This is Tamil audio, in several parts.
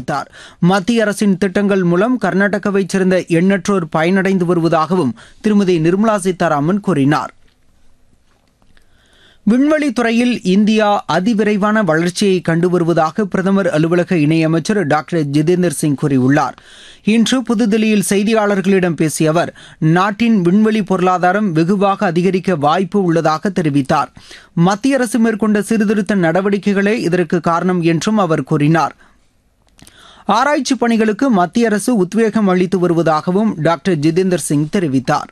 தெரிவித்தார் மத்திய அரசின் திட்டங்கள் மூலம் கர்நாடகாவைச் சேர்ந்த எண்ணற்றோர் பயனடைந்து வருவதாகவும் திருமதி நிர்மலா சீதாராமன் கூறினார் விண்வெளி துறையில் இந்தியா அதிவிரைவான வளர்ச்சியை கண்டு வருவதாக பிரதமர் அலுவலக இணையமைச்சர் டாக்டர் ஜிதேந்தர் சிங் கூறியுள்ளார் இன்று புதுதில்லியில் செய்தியாளர்களிடம் பேசிய அவர் நாட்டின் விண்வெளி பொருளாதாரம் வெகுவாக அதிகரிக்க வாய்ப்பு உள்ளதாக தெரிவித்தார் மத்திய அரசு மேற்கொண்ட சீர்திருத்த நடவடிக்கைகளே இதற்கு காரணம் என்றும் அவர் கூறினார் ஆராய்ச்சி பணிகளுக்கு மத்திய அரசு உத்வேகம் அளித்து வருவதாகவும் டாக்டர் ஜிதேந்தர் சிங் தெரிவித்தார்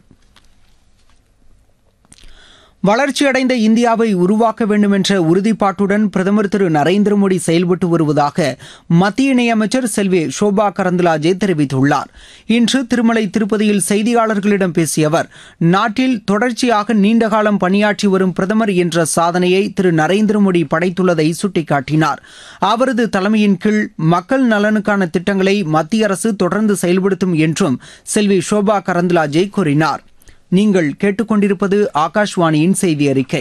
வளர்ச்சியடைந்த இந்தியாவை உருவாக்க வேண்டும் என்ற உறுதிப்பாட்டுடன் பிரதமர் திரு நரேந்திர மோடி செயல்பட்டு வருவதாக மத்திய இணையமைச்சர் செல்வி ஷோபா கரந்தலாஜே தெரிவித்துள்ளார் இன்று திருமலை திருப்பதியில் செய்தியாளர்களிடம் பேசிய அவர் நாட்டில் தொடர்ச்சியாக நீண்டகாலம் பணியாற்றி வரும் பிரதமர் என்ற சாதனையை திரு நரேந்திர மோடி படைத்துள்ளதை சுட்டிக்காட்டினார் அவரது தலைமையின் கீழ் மக்கள் நலனுக்கான திட்டங்களை மத்திய அரசு தொடர்ந்து செயல்படுத்தும் என்றும் செல்வி ஷோபா கரந்தலாஜே கூறினார் நீங்கள் கேட்டுக்கொண்டிருப்பது ஆகாஷ்வாணியின் செய்தி அறிக்கை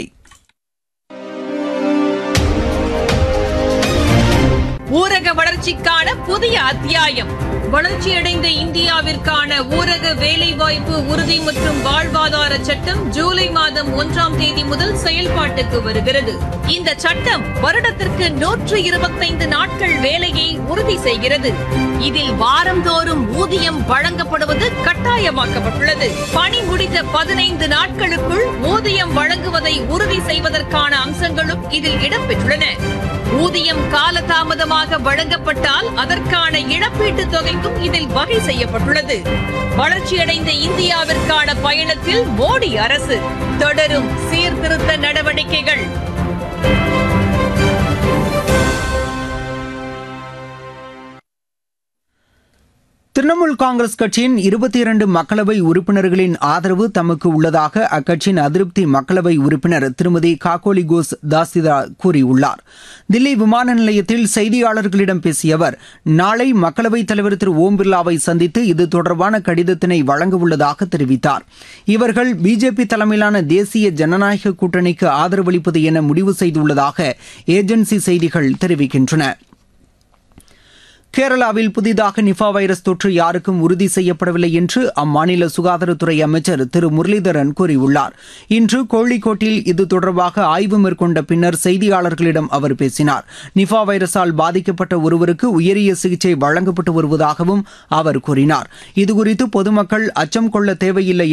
ஊரக வளர்ச்சிக்கான புதிய அத்தியாயம் வளர்ச்சியடைந்த இந்தியாவிற்கான ஊரக வேலைவாய்ப்பு உறுதி மற்றும் வாழ்வாதார சட்டம் ஜூலை மாதம் ஒன்றாம் தேதி முதல் செயல்பாட்டுக்கு வருகிறது இந்த சட்டம் வருடத்திற்கு நூற்று இருபத்தைந்து நாட்கள் வேலையை உறுதி செய்கிறது இதில் வாரந்தோறும் ஊதியம் வழங்கப்படுவது கட்டாயமாக்கப்பட்டுள்ளது பணி முடித்த பதினைந்து நாட்களுக்குள் ஊதியம் வழங்குவதை உறுதி செய்வதற்கான அம்சங்களும் இதில் இடம்பெற்றுள்ளன ஊதியம் காலதாமதமாக வழங்கப்பட்டால் அதற்கான இழப்பீட்டுத் தொகைக்கும் இதில் வகை செய்யப்பட்டுள்ளது வளர்ச்சியடைந்த இந்தியாவிற்கான பயணத்தில் மோடி அரசு தொடரும் சீர்திருத்த நடவடிக்கைகள் திரிணாமுல் காங்கிரஸ் கட்சியின் இருபத்தி இரண்டு மக்களவை உறுப்பினர்களின் ஆதரவு தமக்கு உள்ளதாக அக்கட்சியின் அதிருப்தி மக்களவை உறுப்பினர் திருமதி காகோலி கோஸ் தாஸ்திதா கூறியுள்ளார் தில்லி விமான நிலையத்தில் செய்தியாளர்களிடம் பேசிய அவர் நாளை மக்களவைத் தலைவர் திரு ஓம் பிர்லாவை சந்தித்து இது தொடர்பான கடிதத்தினை வழங்கவுள்ளதாக தெரிவித்தார் இவர்கள் பிஜேபி தலைமையிலான தேசிய ஜனநாயக கூட்டணிக்கு ஆதரவளிப்பது என முடிவு செய்துள்ளதாக ஏஜென்சி செய்திகள் தெரிவிக்கின்றன கேரளாவில் புதிதாக நிஃபா வைரஸ் தொற்று யாருக்கும் உறுதி செய்யப்படவில்லை என்று அம்மாநில சுகாதாரத்துறை அமைச்சர் திரு முரளிதரன் கூறியுள்ளார் இன்று கோழிக்கோட்டில் இது தொடர்பாக ஆய்வு மேற்கொண்ட பின்னர் செய்தியாளர்களிடம் அவர் பேசினார் நிஃபா வைரஸால் பாதிக்கப்பட்ட ஒருவருக்கு உயரிய சிகிச்சை வழங்கப்பட்டு வருவதாகவும் அவர் கூறினார் இதுகுறித்து பொதுமக்கள் அச்சம் கொள்ள தேவையில்லை